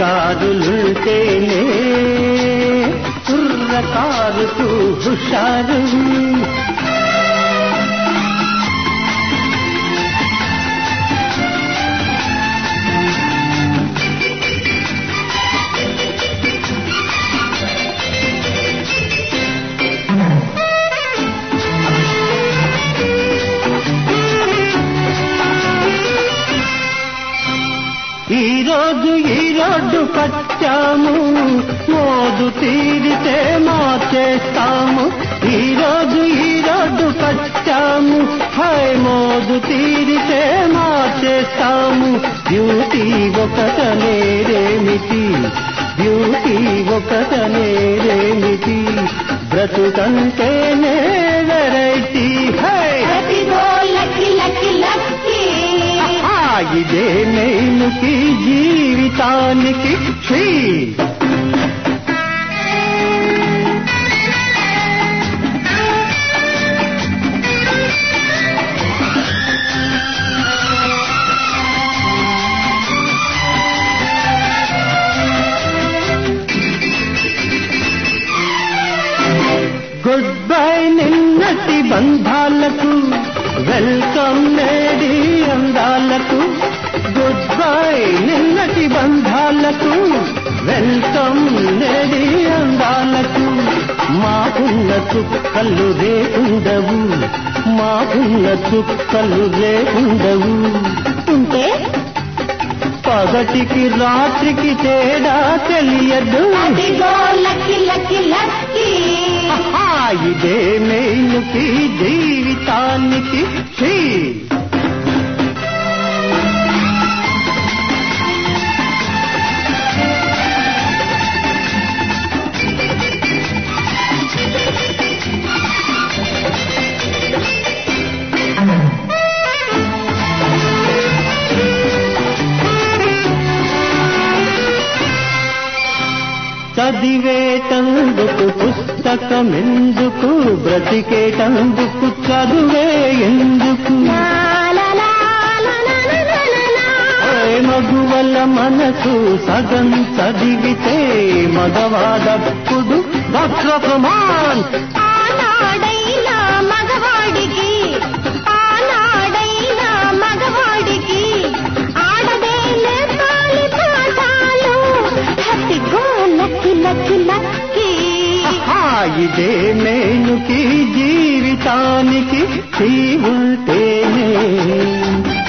షికారులుంటేనే కుర్రకారుకు హుషారు ఈ రోజు ఈ రోడ్డు కట్టాము మోదు తీరితే మార్చేస్తాము ఈ రోజు ఈ రోడ్డు కట్టాము హై మోదు తీరితే మార్చేస్తాము బ్యూటీ ఒకటనేరేమిటి బ్యూటీ ఒకటనేరేమిటి బ్రతుకంటేనే వెరైటీ హై ప్రతిదో లక్కి లక్కి లక్కి ఆ, ఇదే నేనుకి జీవితానికి ఛీ గుడ్ బై నిన్నటి బంధాలకు వెల్కమ్ నేడి అందాలకు గుడ్ బై నిన్నటి బంధాలకు వెల్కమ్ నేడి అందాలకు మాకున్న చుక్కలు రేకుండవు మాకున్న చుక్కలు రేకుండవు ఉంటే పగటికి రాత్రికి తేడా తెలియదు అదిగో లక్కి లక్కి లక్కి ఆహా, ఇదే మేలుకి జీవితానికి ఛీ చదివేటందుకు పుస్తకమెందుకు బ్రతికేటందుకు చదువే ఎందుకు లా లా లా లా లా లా లా లా. ఓయ్ మగువల మనసు సగం చదివితే మగవాడప్పుడు వక్రకుమాన్ ఆనాడైనా మగవాడికి ఆనాడైనా మగవాడికి ఆడదే నేర్పాలి పాఠాలు అదిగో లక్కి లక్కి లక్కి ఆహా, ఇదే మేలుకి జీవితానికి చీ ఉంటేనే